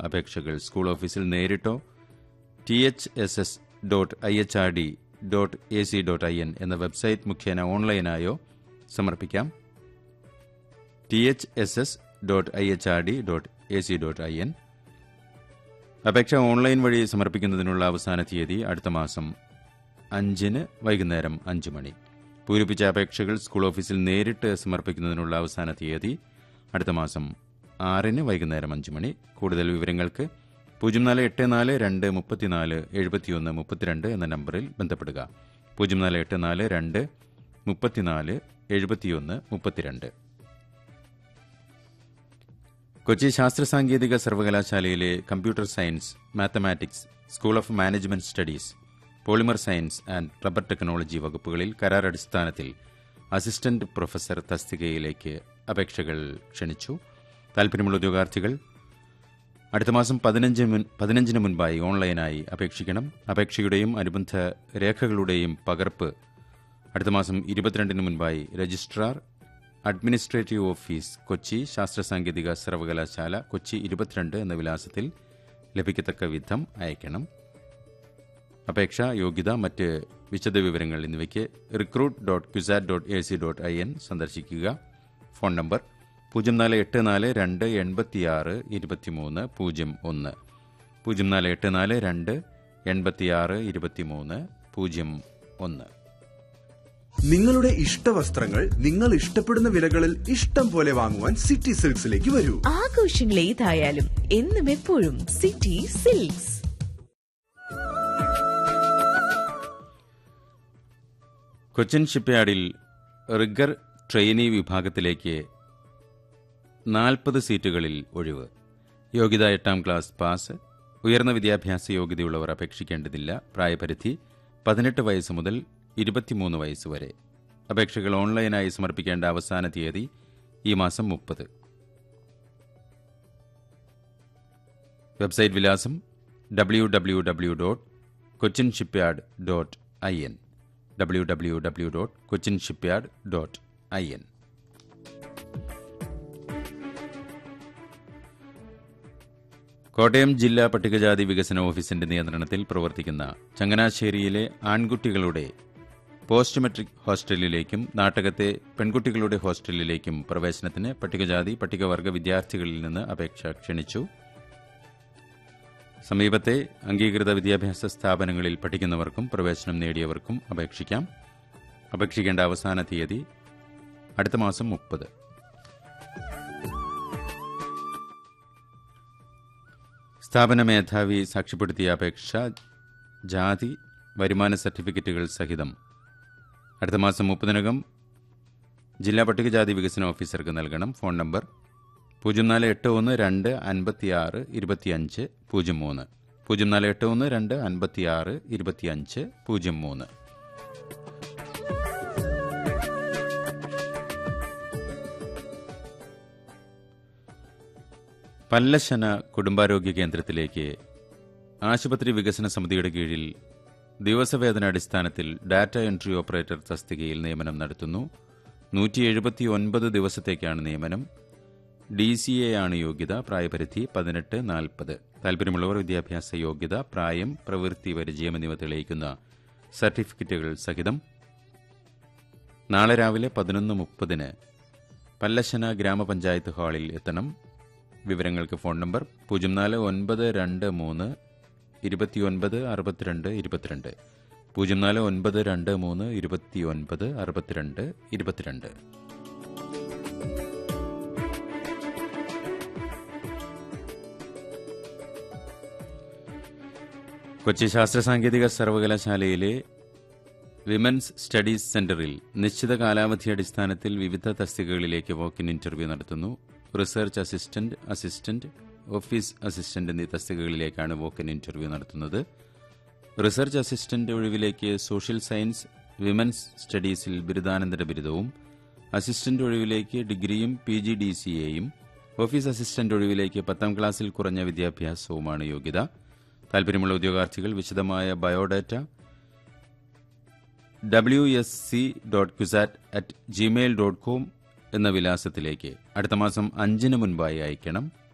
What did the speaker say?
അപേക്ഷകൾ സ്കൂൾ ഓഫീസിൽ നേരിട്ടോ T H S S dot I H R D dot A C dot I N എന്ന website മുഖേന ഓൺലൈനായോ സമർപ്പിക്കാം T H S S dot I H R D dot A C dot I N അപേക്ഷ online വഴി സമർപ്പിക്കുന്നതിനുള്ള അവസാന തീയതി അടുത്ത മാസം അഞ്ചിന് വൈകുന്നേരം അഞ്ച് മണി പൂരിപ്പിച്ച അപേക്ഷകൾ സ്കൂൾ ഓഫീസിൽ നേരിട്ട് സമർപ്പിക്കുന്നതിനുള്ള അവസാന തീയതി അടുത്ത മാസം ആറിന് വൈകുന്നേരം അഞ്ച് മണി കൂടുതൽ വിവരങ്ങൾക്ക് പൂജ്യം നാല് എട്ട് നാല് രണ്ട് മുപ്പത്തിനാല് എഴുപത്തിയൊന്ന് മുപ്പത്തിരണ്ട് എന്ന നമ്പറിൽ ബന്ധപ്പെടുക പൂജ്യം നാല് എട്ട് നാല് രണ്ട് മുപ്പത്തിനാല് എഴുപത്തിയൊന്ന് മുപ്പത്തിരണ്ട് കൊച്ചി ശാസ്ത്ര സാങ്കേതിക സർവകലാശാലയിലെ computer science mathematics school of management studies polymer science and rubber technology വകുപ്പുകളിൽ കരാർ അടിസ്ഥാനത്തിൽ അസിസ്റ്റന്റ് പ്രൊഫസർ തസ്തികയിലേക്ക് അപേക്ഷകൾ ക്ഷണിച്ചു താൽപ്പര്യമുള്ള ഉദ്യോഗാർത്ഥികൾ അടുത്ത മാസം പതിനഞ്ച് മുൻ- പതിനഞ്ചിന് മുൻപായി ഓൺലൈനായി അപേക്ഷിക്കണം അപേക്ഷയുടെയും അനുബന്ധ രേഖകളുടെയും പകർപ്പ് അടുത്ത മാസം ഇരുപത്തിരണ്ടിന് മുൻപായി രജിസ്ട്രാർ അഡ്മിനിസ്ട്രേറ്റീവ് ഓഫീസ് കൊച്ചി ശാസ്ത്ര സാങ്കേതിക സർവകലാശാല കൊച്ചി ഇരുപത്തിരണ്ട് എന്ന വിലാസത്തിൽ ലഭിക്കത്തക്ക വിധം അയക്കണം അപേക്ഷ യോഗ്യത മറ്റ് വിശദവിവരങ്ങൾ എന്നിവയ്ക്ക് recruit dot CUSAT dot A C dot I N സന്ദർശിക്കുക ഫോൺ നമ്പർ പൂജ്യം നാല് എട്ട് നാല് രണ്ട് എൺപത്തിയാറ് ഇരുപത്തിമൂന്ന് പൂജ്യം ഒന്ന് പൂജ്യം നാല് എട്ട് നാല് രണ്ട് എൺപത്തിയാറ് ഇരുപത്തിമൂന്ന് പൂജ്യം ഒന്ന് നിങ്ങളുടെ ഇഷ്ട വസ്ത്രങ്ങൾ നിങ്ങൾ ഇഷ്ടപ്പെടുന്ന വിലകളിൽ ഇഷ്ടം പോലെ വാങ്ങുവാൻ സിറ്റി സിൽക്സിലേക്ക് വരൂ ആഘോഷങ്ങൾ ഏതായാലും എന്നും എപ്പോഴും സിറ്റി സിൽക്സ് കൊച്ചിൻ ഷിപ്പ്യാർഡിൽ റിഗർ ട്രെയിനി വിഭാഗത്തിലേക്ക് നാൽപ്പത് സീറ്റുകളിൽ ഒഴിവ് യോഗ്യത എട്ടാം ക്ലാസ് പാസ് ഉയർന്ന വിദ്യാഭ്യാസ യോഗ്യതയുള്ളവർ അപേക്ഷിക്കേണ്ടതില്ല പ്രായപരിധി പതിനെട്ട് വയസ്സ് മുതൽ ഇരുപത്തിമൂന്ന് വയസ്സ് വരെ അപേക്ഷകൾ ഓൺലൈനായി സമർപ്പിക്കേണ്ട അവസാന തീയതി ഈ മാസം മുപ്പത് വെബ്സൈറ്റ് വിലാസം W W W dot Cochin shipyard dot I N W W W dot Cochin shipyard dot I N Kottayam ജില്ലാ പട്ടികജാതി വികസന ഓഫീസിന്റെ നിയന്ത്രണത്തിൽ പ്രവർത്തിക്കുന്ന ചങ്ങനാശ്ശേരിയിലെ ആൺകുട്ടികളുടെ പോസ്റ്റ് മെട്രിക് ഹോസ്റ്റലിലേക്കും നാട്ടകത്തെ പെൺകുട്ടികളുടെ ഹോസ്റ്റലിലേക്കും പ്രവേശനത്തിന് പട്ടികജാതി പട്ടികവർഗ വിദ്യാർത്ഥികളിൽ നിന്ന് അപേക്ഷ ക്ഷണിച്ചു സമീപത്തെ അംഗീകൃത വിദ്യാഭ്യാസ സ്ഥാപനങ്ങളിൽ പഠിക്കുന്നവർക്കും പ്രവേശനം നേടിയവർക്കും അപേക്ഷിക്കാം അപേക്ഷിക്കേണ്ട അവസാന തീയതി അടുത്ത മാസം മുപ്പത് സ്ഥാപന മേധാവി സാക്ഷ്യപ്പെടുത്തിയ അപേക്ഷ ജാതി വരുമാന സർട്ടിഫിക്കറ്റുകൾ സഹിതം അടുത്ത മാസം മുപ്പതിനകം ജില്ലാ പട്ടികജാതി വികസന ഓഫീസർക്ക് നൽകണം ഫോൺ നമ്പർ പൂജ്യം നാല് എട്ട് ഒന്ന് രണ്ട് അൻപത്തിയാറ് ഇരുപത്തിയഞ്ച് പൂജ്യം മൂന്ന് പൂജ്യം നാല് എട്ട് ഒന്ന് രണ്ട് അൻപത്തിയാറ് ഇരുപത്തിയഞ്ച് പൂജ്യം മൂന്ന് പല്ലശന കുടുംബാരോഗ്യ കേന്ദ്രത്തിലേക്ക് ആശുപത്രി വികസന സമിതിയുടെ കീഴിൽ ദിവസവേതന അടിസ്ഥാനത്തിൽ ഡാറ്റ എൻട്രി ഓപ്പറേറ്റർ തസ്തികയിൽ നിയമനം നടത്തുന്നു നൂറ്റി എഴുപത്തി ഒൻപത് ദിവസത്തേക്കാണ് നിയമനം ഡി സി എ ആണ് യോഗ്യത പ്രായപരിധി പതിനെട്ട് നാൽപ്പത് താൽപ്പര്യമുള്ളവർ വിദ്യാഭ്യാസ യോഗ്യത പ്രായം പ്രവൃത്തി പരിചയം എന്നിവ തെളിയിക്കുന്ന സർട്ടിഫിക്കറ്റുകൾ സഹിതം നാളെ രാവിലെ പതിനൊന്ന് മുപ്പതിന് പല്ലശന ഗ്രാമപഞ്ചായത്ത് ഹാളിൽ എത്തണം വിവരങ്ങൾക്ക് ഫോൺ നമ്പർ പൂജ്യം നാല് ഒൻപത് രണ്ട് മൂന്ന് ഇരുപത്തിയൊൻപത് അറുപത്തിരണ്ട് ഇരുപത്തിരണ്ട് പൂജ്യം നാല് ഒൻപത് രണ്ട് മൂന്ന് ഇരുപത്തിയൊൻപത് അറുപത്തിരണ്ട് ഇരുപത്തിരണ്ട് കൊച്ചി ശാസ്ത്ര സാങ്കേതിക സർവകലാശാലയിലെ വിമൻസ് സ്റ്റഡീസ് സെന്ററിൽ നിശ്ചിത കാലാവധി അടിസ്ഥാനത്തിൽ വിവിധ തസ്തികകളിലേക്ക് വോക്കിൻ ഇന്റർവ്യൂ നടത്തുന്നു research assistant assistant office assistant എന്നീ തസ്തികകളിലേക്കാണ് വോക്കിൻ ഇന്റർവ്യൂ നടത്തുന്നത് റിസർച്ച് അസിസ്റ്റന്റ് ഒഴിവിലേക്ക് സോഷ്യൽ സയൻസ് വിമൻസ് സ്റ്റഡീസിൽ ബിരുദാനന്തര ബിരുദവും അസിസ്റ്റന്റ് ഒഴിവിലേക്ക് ഡിഗ്രിയും പി ജി ഡി സി എയും ഓഫീസ് അസിസ്റ്റന്റ് ഒഴിവിലേക്ക് പത്താം ക്ലാസ്സിൽ കുറഞ്ഞ വിദ്യാഭ്യാസവുമാണ് യോഗ്യത താൽപ്പര്യമുള്ള ഉദ്യോഗാർത്ഥികൾ വിശദമായ biodata W S C dot CUSAT at Gmail dot com എന്ന വിലാസത്തിലേക്ക് അടുത്ത മാസം അഞ്ചിന് മുൻപായി അയക്കണം